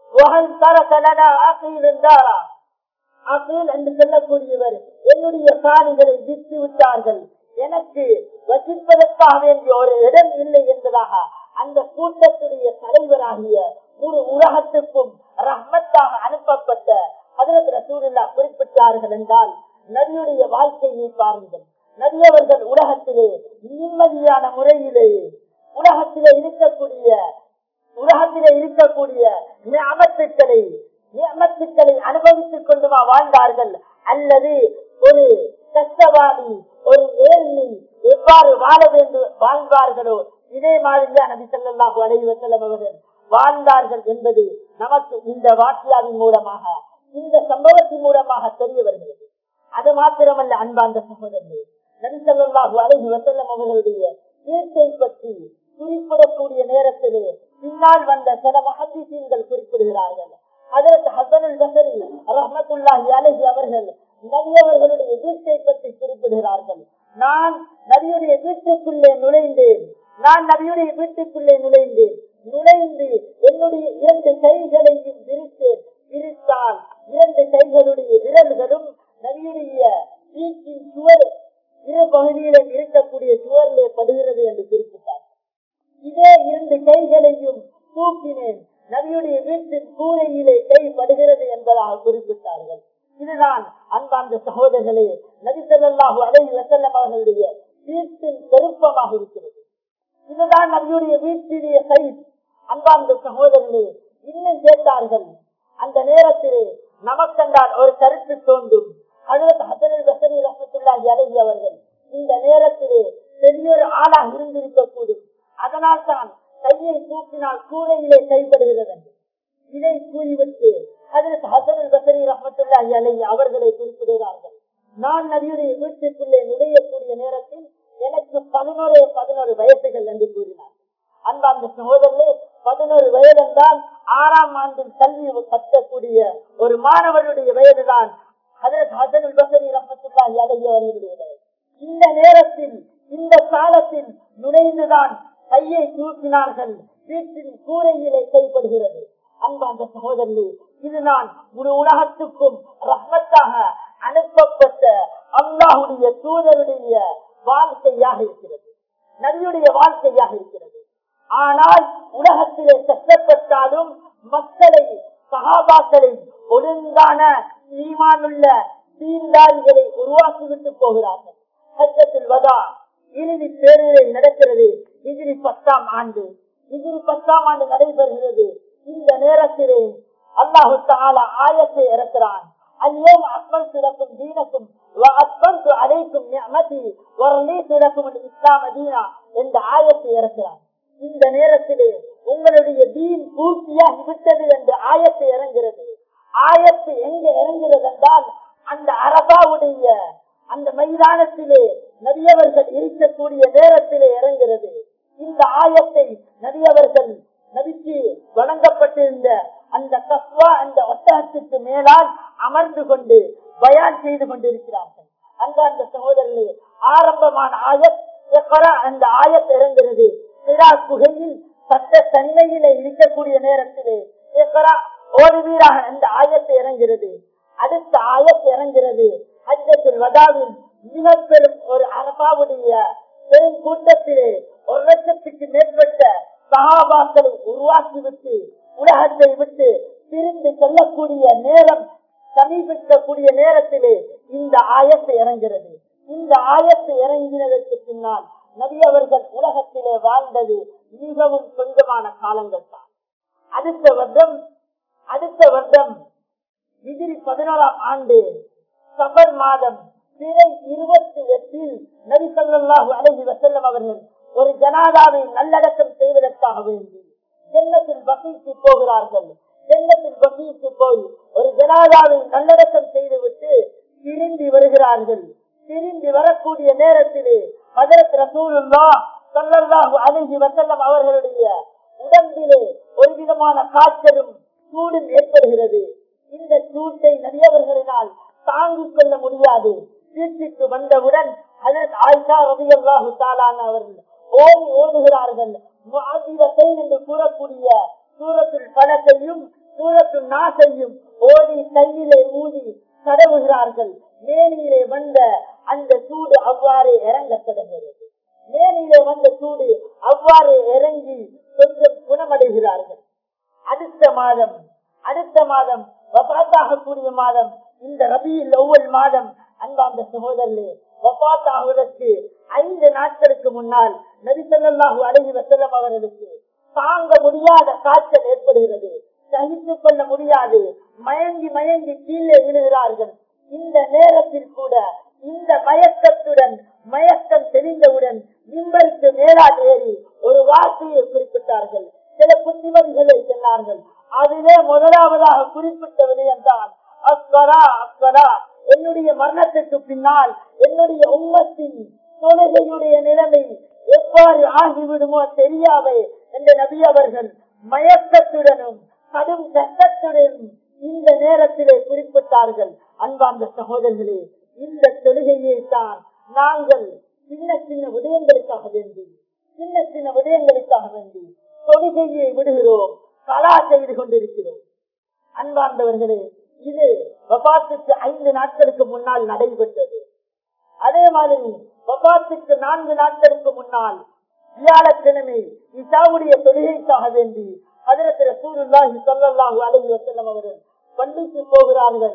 இருந்தாரா அகீல் என்று சொல்லக்கூடியவர் என்னுடைய காணிகளை விட்டு விட்டார்கள் எனக்கு வசிப்பதற்காக வேண்டிய ஒரு இடம் இல்லை என்பதாக அந்த கூட்டத்துடைய தலைவராகிய ஒரு உலகத்துக்கும் ரஹ்மத்தாக அனுப்பப்பட்ட அதற்கு ரசூலுல்லா குறிப்பிட்டார்கள் என்றால் நபியுடைய வாழ்க்கையை பாருங்கள் நபி அவர்கள் உலகத்திலே நிம்மதியான முறையிலே உலகத்திலே இருக்கக்கூடிய உலகத்திலே இருக்கக்கூடிய அமத்துக்களை நியமத்துக்களை அனுபவித்துக் கொண்டுமா வாழ்ந்தார்கள் அல்லது ஒரு கஷ்டவாதி ஒரு ஏழ்மை எவ்வாறு வாழ வேண்டும் வாழ்வார்களோ இதே மாதிரிதான் நபி ஸல்லல்லாஹு அலைஹி வஸல்லம் அவர்கள் வாழ்ந்தார்கள் என்பது நமக்கு இந்த வாக்கியாவின் மூலமாக இந்த சம்பவத்தின் மூலமாக தெரிய வருகிறது அது மாத்திரமல்ல அன்பார்ந்த சகோதரர்களே நபி ஸல்லல்லாஹு அலைஹி வஸல்லம் அவர்களுடைய வீட்டை பற்றி குறிப்பிடக்கூடிய நேரத்திலே பின்னால் வந்த சில மகதீசீன்கள் குறிப்பிடுகிறார்கள் அதற்கு ஹசனுல் பசரி ரஹமத்துல்லாஹி அலைஹி அவர்கள் நபியவர்களுடைய வீட்டை பற்றி குறிப்பிடுகிறார்கள் நான் நபியுடைய வீட்டுக்குள்ளே நுழைந்தேன் நான் நபியுடைய வீட்டுக்குள்ளே நுழைந்தேன் நுழைந்து என்னுடைய இரண்டு கைகளையும் விரித்தேன் விரித்தால் இரண்டு கைகளுடைய விரல்களும் நபியுடைய வீட்டின் சுவர் இரு பகுதியிலும் இருக்கக்கூடிய சுவரிலே படுகிறது என்று குறிப்பிட்டார் இதே இரண்டு கைகளையும் தூக்கினேன் நபியுடைய வீட்டின் கூரையிலே கை படுகிறது என்பதாக குறிப்பிட்டார்கள் இதுதான் அன்பார்ந்த சகோதரர்களே நபி ஸல்லல்லாஹு அலைஹி வஸல்லம் அவர்களுடைய வீட்டின் பெருப்பமாக இருக்கிறது இதுதான் நபியுடைய வீட்டிலேய கை அன்பார்ந்த சகோதரர்களே இன்னும் கேட்டார்கள் அந்த நேரத்திலே நமக்கென்றால் ஒரு கருத்து தோன்றும் அதற்கு ஹசனில் வசதி ரசத்துல்லாஹி அலைஹி அவர்கள் இந்த நேரத்திலே பெரியோர் ஆளாக இருந்திருக்கக்கூடும் அதனால் தான் கையை தூக்கினால் கூரையிலே கைப்படுகிறது என்று இதை கூறிவிட்டு அதற்கு ஹசனுல் பசரி ரஹமத்துல்லாஹி அலைஹி அவர்களை குறிப்பிடுகிறார்கள் நான் நபியுடைய வீட்டுக்குள்ளே நுழையக்கூடிய நேரத்தில் எனக்கு பதினோரு பதினோரு வயசுகள் என்று கூறினார் அன்பார்ந்த சகோதரர்களே பதினோரு வயது என்றால் ஆறாம் ஆண்டில் கல்வி கற்கக்கூடிய ஒரு மாணவருடைய வயதுதான் அதற்கு ஹசனுல் பசரி ரஹமத்துல்லாஹி அலைஹி அவர்களுடைய வயது இந்த நேரத்தில் இந்த காலத்தில் நுழைந்துதான் கையை தூக்கினார்கள் வீட்டின் கூரையிலே கைப்படுகிறது அன்பாந்த சகோதரர்களே இது நான் ஒரு உலகத்துக்கும் ரஹ்மத்தாக அனுப்பப்பட்ட அல்லாஹுடைய தூதருடைய வாழ்க்கையாக இருக்கிறது நபியுடைய வாழ்க்கையாக இருக்கிறது ஆனால் உலகத்திலே கஷ்டப்பட்டாலும் மக்களை சகாபாக்களை ஒழுங்கான ஈமானுள்ள தீண்டாளிகளை உருவாக்கிவிட்டு போகிறார்கள் ஹஜ்ஜத்தில் வதா இறுதி பேருரை நடக்கிறது இதிரி பத்தாம் ஆண்டு இதிரி பத்தாம் ஆண்டு நடைபெறுகிறது இந்த நேரத்திலே அல்லாஹு தாலா ஆயத்தை இறக்கிறான் اليوم أكملت لكم دينكم وأتممت عليكم نعمتي ورضيت لكم الإسلام دينا என்ற ஆயத்தை இறக்கிறான் இந்த நேரத்திலே உங்களுடைய தீன் பூர்த்தியாகி விட்டது என்று ஆயத்தை இறங்கிறது ஆயத்து எங்க இறங்கிறது என்றால் அந்த அரபாவுடைய அந்த மைதானத்திலே நபியவர்கள் இருக்கக்கூடிய நேரத்திலே இறங்கிறது இந்த ஆயத்தை நபியவர்கள் நபிக்கு வழங்கப்பட்டிருந்த அந்த கஸ்வா அந்த ஒட்டகத்துக்கு மேலால் அமர்ந்து கொண்டு பயான் செய்து கொண்டிருக்கிறார்கள் அந்த அந்த சகோதரர்களே ஆரம்பமான ஆயத் அந்த ஆயத் இறங்கிறது சிரா குகையில் சட்ட தன்மையில இருக்கக்கூடிய நேரத்திலே ஓடுவீராக அந்த ஆயத்தை இறங்கிறது அடுத்த ஆயத்து இறங்கிறது ஹஜ்ஜத்தில் வதாவில் மிக பெரும் ஒரு அரபாவுடைய பெரும் கூட்டத்திலே ஒரு லட்சத்துக்கு மேற்பட்ட சகாபாக்களை உருவாக்கிவிட்டு உலகத்தை விட்டு பிரிந்து செல்லக்கூடிய நேரம் சமீபிக்கக்கூடிய நேரத்திலே இந்த ஆயத்து இறங்கிறது இந்த ஆயத்து இறங்கினதற்கு பின்னால் நபி அவர்கள் உலகத்திலே வாழ்ந்தது மிகவும் கொஞ்சமான காலங்கள் தான் அடுத்த வருடம் அடுத்த வருடம் இதிரி பதினாறாம் ஆண்டு சபர் மாதம் பிறை இருபத்தி எட்டில் நபி சொல்லாஹு அலஹி வசல்லம் அவர்கள் ஒரு ஜனாதாவை நல்லடக்கம் செய்வதற்காக வேண்டி ஜென்னத்தில் பசிக்கு போகிறார்கள் ஜென்னத்தில் பசிக்கு போய் ஒரு ஜனாதாவை நல்லடக்கம் செய்துவிட்டு திரும்பி வருகிறார்கள் திரும்பி வரக்கூடிய நேரத்திலே ஹதரத் ரசூலுல்லா சல்லல்லாஹு அலைஹி வசல்லம் அவர்களுடைய உடம்பிலே ஒரு விதமான காய்ச்சலும் சூடும் ஏற்படுகிறது இந்த சூட்டை நபியவர்களினால் தாங்கிக் கொள்ள முடியாது வீட்டுக்கு வந்தவுடன் ஹதரத் ஆயிஷா ரபியல்லாஹு தாலான அவர்கள் ஓடி ஓடுகிறார்கள் முஆதிவத்தை என்று கூறக்கூடிய சூரத்தில் பலத்தையும் சூரத்தில் நாசையும் ஓடி கையிலே ஊதி கடவுகிறார்கள் மேனியிலே வந்த அந்த சூடு அவ்வாறு இறங்க தொடங்குகிறது மேனியிலே வந்த சூடு அவ்வாறு இறங்கி கொஞ்சம் குணமடைகிறார்கள் அடுத்த மாதம் அடுத்த மாதம் வபாத்தாகக்கூடிய மாதம் இந்த ரபியில் ஒவ்வொரு மாதம் அன்பாந்த சகோதரர்களே வபாத்தாகுவதற்கு ஐந்து நாட்களுக்கு முன்னால் நபி சொல்லாஹு அழகி வசல்லம் அவர்களுக்கு தாங்க முடியாத காய்ச்சல் ஏற்படுகிறது சகித்துக் கொள்ள முடியாது மயங்கி மயங்கி கீழே விழுகிறார்கள் இந்த நேரத்தில் கூட இந்த மயக்கத்துடன் மயக்கம் தெளிந்தவுடன் மிம்பருக்கு மேலால் ஏறி ஒரு வார்த்தையை குறிப்பிட்டார்கள் சில புத்திமதிகளை சொன்னார்கள் அதிலே முதலாவதாக குறிப்பிட்ட விடயம்தான் அஸ்வரா அஸ்வரா என்னுடைய மரணத்துக்கு பின்னால் என்னுடைய உம்மத்தின் தொழுகையுடைய நிலைமை எவ்வாறு ஆகிவிடுமோ தெரியாமே என்ற நபி அவர்கள் மயக்கத்துடனும் கடும் கஷ்டத்துடனும் இந்த நேரத்திலே குறிப்பிட்டார்கள் அன்பார்ந்த சகோதரர்களே இந்த தொழுகையை தான் நாங்கள் சின்ன சின்ன விடயங்களுக்காக வேண்டி சின்ன சின்ன விடயங்களுக்காக வேண்டி தொழுகையை விடுகிறோம் கலா செய்து கொண்டிருக்கிறோம் அன்பார்ந்தவர்களே இது வபாத்துக்கு ஐந்து நாட்களுக்கு முன்னால் நடைபெற்றது அதே மாதிரி வபாத்துக்கு நான்கு நாட்களுக்கு முன்னால் வியாழக்கிழமை இசாவுடைய தொழுகைக்காக வேண்டி அதற்கு ரசூலுல்லாஹி ஸல்லல்லாஹு அலைஹி வஸல்லம் அவர்கள் பள்ளிக்கு போகிறார்கள்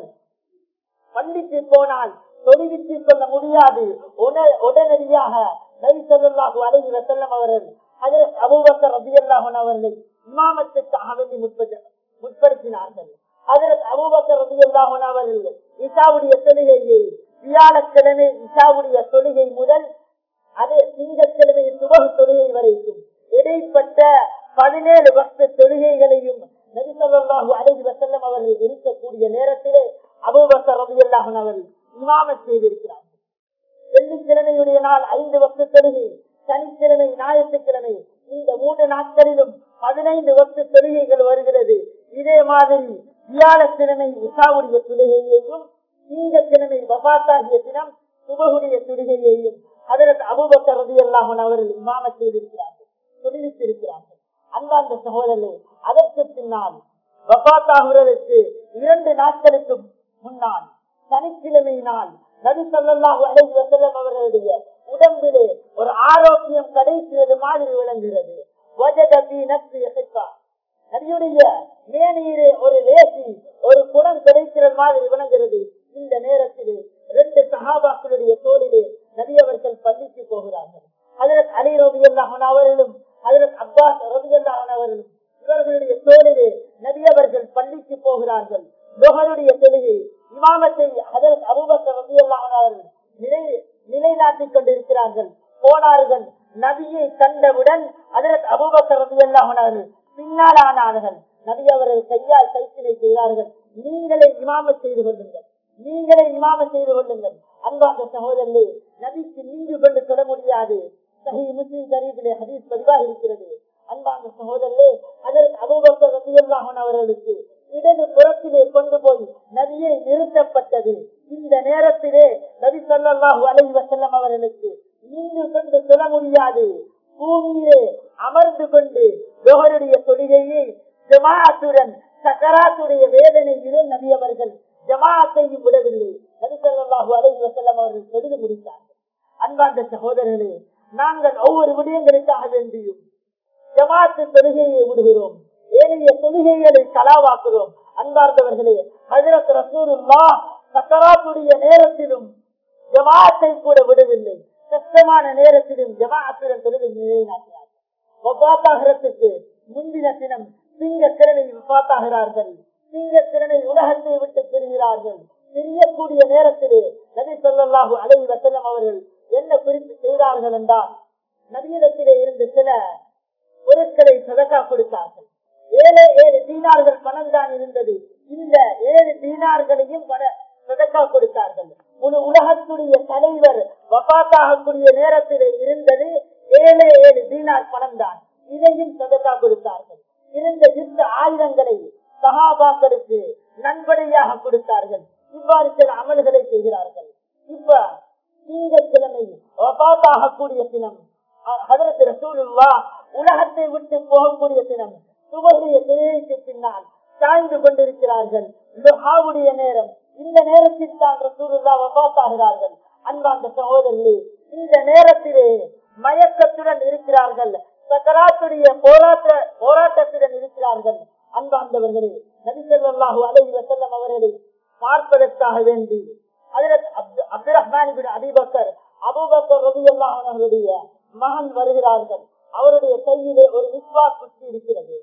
பள்ளிக்கு போனால் தொழுவித்துக் கொள்ள முடியாது உட- உடனடியாக நபி ஸல்லல்லாஹு அலைஹி வஸல்லம் அவர்கள் ஹஜரத் அபூபக்கர் ரலியல்லாஹு அன்ஹு அவர்களை இமாமத்துக்காக வேண்டி முற்பட்டு முற்படுத்தினார்கள் ஹஜரத் அபூபக்கர் ரலியல்லாஹு அன்ஹு அவர்கள் இசாவுடைய தொழுகையை வியாழக்கிழமை இசாவுடைய தொழுகை முதல் அது திங்கட்கிழமை சுபக தொழுகை வரைக்கும் இடைப்பட்ட பதினேழு வருஷ தொழுகைகளையும் நபிசல்லாஹு அலைஹி வஸல்லம் அவர்கள் இருக்கக்கூடிய நேரத்திலே அபூபக்கர் ரலியல்லாஹு அன்ஹு அவர்கள் இமாமத் செய்திருக்கிறார்கள் வெள்ளிக்கிழமையுடைய நாள் ஐந்து வருஷ தொழுகை சனிக்கிழமை ஞாயிற்றுக்கிழமை இந்த மூன்று நாட்களிலும் பதினைந்து வருஷ தொழுகைகள் வருகிறது இதே மாதிரி வியாழக்கிழமை இசாவுடைய தொழுகையையும் திங்கட்கிழமை வபாத்தாகிய தினம் சுபகுடைய தொழுகையையும் அதற்கு அபுபக்கர் ரதி அல்லாஹன் அவர்கள் இமாமத் செய்திருக்கிறார்கள் தொழிலித்திருக்கிறார்கள் அன்பார்ந்த சகோதரர்களே அதற்கு பின்னால் வபாத்தாகுவதற்கு இரண்டு நாட்களுக்கு முன்னால் சனிக்கிழமை நாள் நபி ஸல்லல்லாஹு அலைஹி வஸல்லம் அவர்களுடைய உடம்பிலே ஒரு ஆரோக்கியம் கிடைக்கிறது மாதிரி விளங்குகிறது வஜத ஃபீ நஃப்ஸி ஹிஃபா. நபியுடைய மேனியிலே ஒரு லேசி ஒரு குணம் கிடைக்கிறது மாதிரி விளங்குகிறது இந்த நேரத்திலே ரெண்டு சஹாபாக்களுடைய தோளிலே நபி அவர்கள் பள்ளிக்கு போகிறார்கள் அதற்கு அலி ரவி அவர்களும் அதற்கு அப்பாஸ் ரவி அவர்களும் இவர்களுடைய தோளிலே நபி அவர்கள் பள்ளிக்கு போகிறார்கள் லோகருடைய தொழுகை இமாமத்தை அதற்கு அபுபக்கர் ரவி அவர்கள் நிலை நிலைநாட்டிக் கொண்டிருக்கிறார்கள் போனார்கள் நபியை கண்டவுடன் அதற்கு அபுபக்கர் ரவி அவர்கள் பின்னால் ஆனார்கள் நபி அவர்கள் கையால் கைத்தினை செய்தார்கள் நீங்களே இமாம செய்து கொள்ளுங்கள் நீங்களே இமாம செய்து கொள்ளுங்கள் அன்பார்ந்த சகோதரர்களே நபிக்கு நின்று கொண்டு சொல்ல முடியாது சஹி முஸ்லிம் கரீபிலே ஹதீஸ் பதிவாக இருக்கிறது அன்பார்ந்த சகோதரர்களே அதற்கு அபூபக்கர் ரலியல்லாஹு அன்ஹு அவர்களுக்கு இடது புறத்திலே கொண்டு போய் நபியை நிறுத்தப்பட்டது இந்த நேரத்திலே நபி ஸல்லல்லாஹு அலைஹி வஸல்லம் அவர்களுக்கு நின்று கொண்டு சொல்ல முடியாது பூமியிலே அமர்ந்து கொண்டு யோகருடைய தொழுகையை ஜமாத்துடன் சக்கராத்துடைய வேதனையிலும் நபி அவர்கள் ஜமாத்தையும் விடவில்லை நபி ஸல்லல்லாஹு அலைஹி வஸல்லம் அவர்கள் தொழுது முடித்தார்கள் அன்பார்ந்த சகோதரர்களே நாங்கள் ஒவ்வொரு விடயங்களுக்காக வேண்டியும் ஜமாத்து தொழுகையை விடுகிறோம் ஏனைய தொழுகைகளை கலாவாக்குகிறோம் அன்பார்ந்தவர்களே ஹஜரத் ரசூலுல்லா சக்கராத்துடைய நேரத்திலும் ஜமாத்தை கூட விடவில்லை கஷ்டமான நேரத்திலும் ஜமாத்துடன் தொழுகை நிலைநாட்டினார் வபாத்தாகிறதுக்கு முந்தின தினம் சிங்கத்திறனை வபாத்தாகிறார்கள் சிங்கத்திறனை உலகத்தை விட்டு பெறுகிறார்கள் பிரியக்கூடிய நேரத்திலே நபி சொல்லல்லாஹு அலைஹி வஸல்லம் அவர்கள் என்ன குறிப்பு செய்தார்கள் என்றால் நபியிடத்திலே இருந்து சில பொருட்களை சதக்கா கொடுத்தார்கள் ஏழு ஏழு தீனார்கள் பணம் தான் இருந்தது இந்த ஏழு தீனார்களையும் பண சதக்கா கொடுத்தார்கள் முழு உலகத்துடைய தலைவர் வபாத்தாகக்கூடிய நேரத்திலே இருந்தது ஏழு ஏழு தீனார் பணம் தான் இதையும் சதக்கா கொடுத்தார்கள் இருந்த யுத்த ஆயுதங்களை சகாபாக்களுக்கு நன்கொடையாக கொடுத்தார்கள் இவ்வாறு சில அமல்களை செய்கிறார்கள் இப்ப திங்கட்கிழமை வபாத்தாகக்கூடிய தினம் ஹதரத் ரசூலுல்லா உலகத்தை விட்டு போகக்கூடிய தினம் சுபகுடைய தொழிலுக்கு பின்னால் சாய்ந்து கொண்டிருக்கிறார்கள் லுஹாவுடைய நேரம் இந்த நேரத்தில் தான் ரசூலுல்லா வபாத்தாகிறார்கள் அன்பார்ந்த சகோதரர்களே இந்த நேரத்திலே மயக்கத்துடன் இருக்கிறார்கள் சக்கராத்துடைய போராட்ட போராட்டத்துடன் இருக்கிறார்கள் அன்பார்ந்தவர்களே நபிசல்லாஹு அலைஹி வஸல்லம் அவர்களை பார்ப்பதற்காக வேண்டி அதில் அப்துல் ரஹ்மான் அபிபக்கர் அபுபக்கர் ரபியல்லாஹ் அவர்களுடைய மகன் வருகிறார்கள் அவருடைய கையிலே ஒரு விஸ்வா குச்சி இருக்கிறது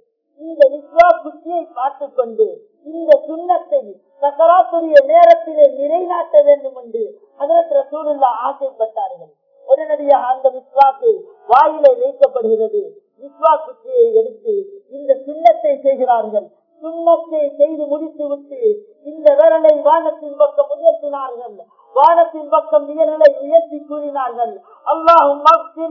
இந்த விஸ்வா குச்சியை பார்த்துக் கொண்டு இந்த சுண்ணத்தை சக்கராத்துடைய நேரத்திலே நிலைநாட்ட வேண்டும் என்று அதற்கு ரசூலுல்லா ஆசைப்பட்டார்கள் உடனடியாக அந்த விஸ்வாக்கு வாயிலே வைக்கப்படுகிறது விஸ்வா குச்சியை எடுத்து இந்த சுண்ணத்தை செய்கிறார்கள் சுண்ணத்தை செய்து முடித்து விட்டு இந்த விரலை வானத்தின் பக்கம் உயர்த்தினார்கள் வானத்தின் பக்கம் விரலை உயர்த்தி கூறினார்கள் அல்லாஹும்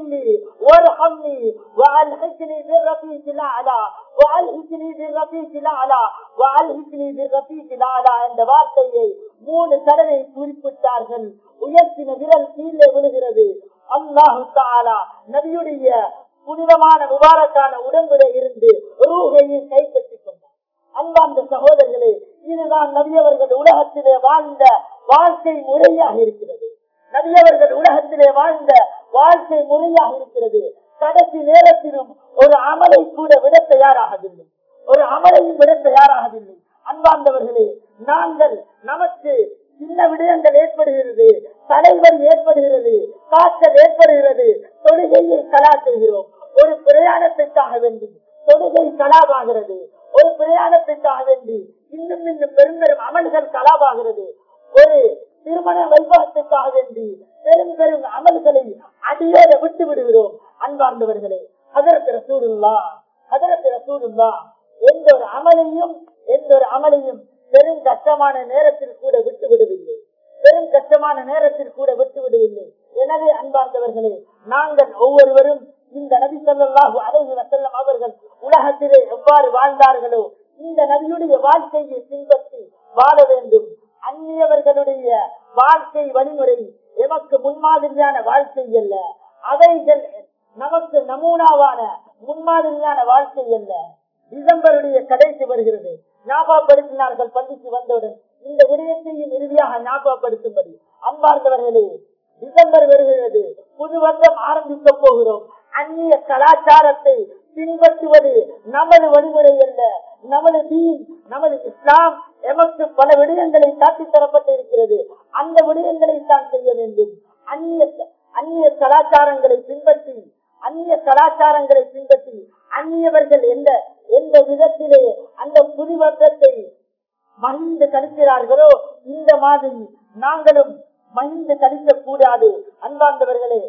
وارحمني وألحقني بالرفيق الأعلى وألحقني بالرفيق الأعلى وألحقني بالرفيق الأعلى என்ற வார்த்தையை மூணு தடவை குறிப்பிட்டார்கள் உயர்த்தின விரல் கீழே விழுகிறது அல்லாஹு தாலா நபியுடைய புனிதமான முபாரக்கான உடம்பிலே இருந்து ரூகையை கைப்பற்றிக் கொண்டார் அன்பார்ந்த சகோதரர்களே இதுதான் நபியவர்கள் உலகத்திலே வாழ்ந்த வாழ்க்கை முறையாக இருக்கிறது நபியவர்கள் உலகத்திலே வாழ்ந்த வாழ்க்கை முறையாக இருக்கிறது கடைசி நேரத்திலும் ஒரு அமலை கூட விட தயாராகவில்லை ஒரு அமலையும் விட தயாராகவில்லை அன்பார்ந்தவர்களே நாங்கள் நமக்கு சின்ன விடயங்கள் ஏற்படுகிறது தலைவர் ஏற்படுகிறது காய்ச்சல் ஏற்படுகிறது தொழுகையை கலா செய்கிறோம் ஒரு பிரயாணத்திற்காக வேண்டி தொழுகை கலாவாகிறது ஒரு பிரயாணத்திற்காக வேண்டி இன்னும் இன்னும் பெரும் பெரும் அமல்கள் கலாவாகிறது ஒரு திருமண வைபவத்துக்காக வேண்டி பெரும் பெரும் அமல்களை அடியோட விட்டு விடுகிறோம் அன்பார்ந்தவர்களே அதற்கு ரசூலுல்லா அதற்கு ரசூலுல்லா எந்த ஒரு அமலையும் எந்த ஒரு அமலையும் பெரும் கஷ்டமான நேரத்தில் கூட விட்டு விடவில்லை பெரும் கஷ்டமான நேரத்தில் கூட விட்டு விடவில்லை எனவே அன்பார்ந்தவர்களே நாங்கள் ஒவ்வொருவரும் இந்த நபி சொல்லாஹு அலைஹி வசல்லம் அவர்கள் உலகத்திலே எவ்வாறு வாழ்ந்தார்களோ இந்த நபியுடைய வாழ்க்கையை பின்பற்றி வாழ வேண்டும் அந்நியவர்களுடைய வாழ்க்கை வழிமுறை எமக்கு முன்மாதிரியான வாழ்க்கை அல்ல அவைகள் நமக்கு நமூனாவான முன்மாதிரியான வாழ்க்கை அல்ல டிசம்பருடைய கடைசி வருகிறது ஞாபகப்படுத்தினார்கள் பள்ளிக்கு வந்தவுடன் இந்த விடயத்தையும் இறுதியாக ஞாபகப்படுத்தும்படி அன்பார்ந்தவர்களே டிசம்பர் வருகிறது புது வருடம் ஆரம்பிக்க போகிறோம் அந்நிய கலாச்சாரத்தை பின்பற்றுவது நமது வழிமுறை அல்ல நமது தீன் நமது இஸ்லாம் எமக்கு பல விடயங்களை காட்டி தரப்பட்டிருக்கிறது அந்த விடயங்களை தான் செய்ய வேண்டும் அந்நிய அந்நிய கலாச்சாரங்களை பின்பற்றி அந்நிய கலாச்சாரங்களை பின்பற்றி அந்நியவர்கள் எந்த எந்த விதத்திலே அந்த புது வருடத்தை மகிழ்ந்து கழிக்கிறார்களோ இந்த மாதிரி நாங்களும் மகிழ்ந்து கழிக்க கூடாது அன்பார்ந்தவர்களே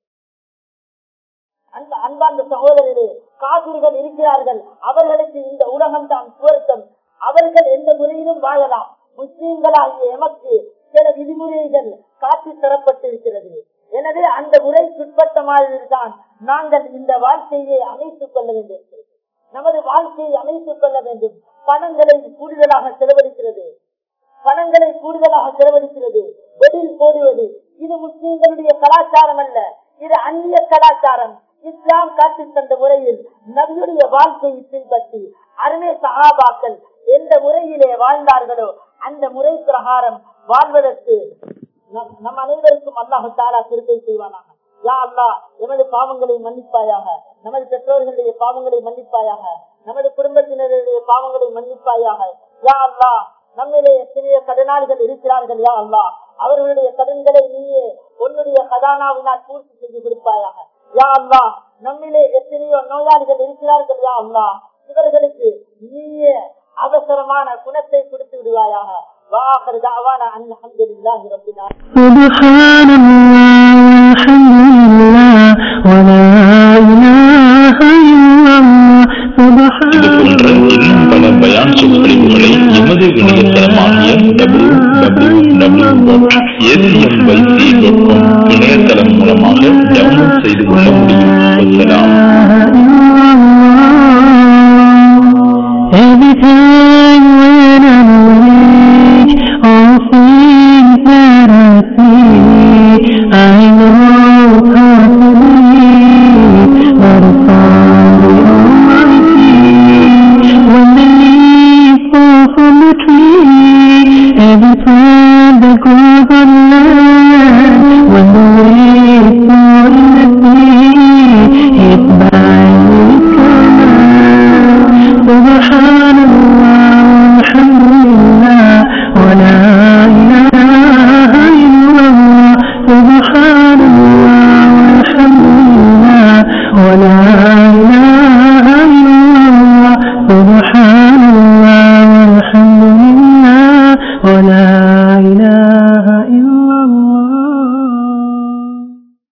அந்த அன்பார்ந்த சகோதரர்களே காவிர்கள் இருக்கிறார்கள் அவர்களுக்கு இந்த உலகம் தான் சுவர்க்கம் அவர்கள் எந்த முறையிலும் வாழலாம் முஸ்லீம்களாகிய எமக்கு சில விதிமுறைகள் காட்டி தரப்பட்டிருக்கிறது எனவே அந்த முறைக்குட்பட்ட மாதிரி தான் நாங்கள் இந்த வாழ்க்கையை அமைத்துக் கொள்ள வேண்டியிருக்கிறது நமது வாழ்க்கையை அமைத்துக் கொள்ள வேண்டும் பணங்களை கூடுதலாக செலவழிக்கிறது பணங்களை கூடுதலாக செலவழிக்கிறது வெடில் போடுவது இது முஸ்லீம்களுடைய கலாச்சாரம் அல்ல இது அந்நிய கலாச்சாரம் இஸ்லாம் காட்டி தந்த முறையில் நபியுடைய வாழ்க்கையை பின்பற்றி அருமை சகாபாக்கள் எந்த முறையிலே வாழ்ந்தார்களோ அந்த முறை பிரகாரம் வாழ்வதற்கு நம் அனைவருக்கும் அல்லாஹு தாலா திருப்பை செய்வானாக யா அல்லா எமது பாவங்களை மன்னிப்பாயாக நமது பெற்றோர்களுடைய பாவங்களை மன்னிப்பாயாக நமது குடும்பத்தினருடைய பாவங்களை மன்னிப்பாயாக யா அல்லா நம்மிலே எத்தனையோ கடனாளிகள் இருக்கிறார்கள் யா அல்லா அவர்களுடைய கடன்களை நீயே உன்னுடைய கதானாவினால் பூர்த்தி செய்து கொடுப்பாயாக யா அல்லா நம்மிலே எத்தனையோ நோயாளிகள் இருக்கிறார்கள் யா அல்லா இவர்களுக்கு நீயே அவசரமான குணத்தை கொடுத்து விடுவாயாக واخر دعوانا ان الحمد لله رب العالمين سبحان الله الحمد لله ولا إله إلا الله سبحان இது போன்ற இன்னும் பல பயான் சொற்பொழிவுகளை எமது இணையதளமாகிய W W W dot ACM YC dot com இணையதளம் மூலமாக டவுன்லோட் செய்து கொள்ள முடியும் வசலாம்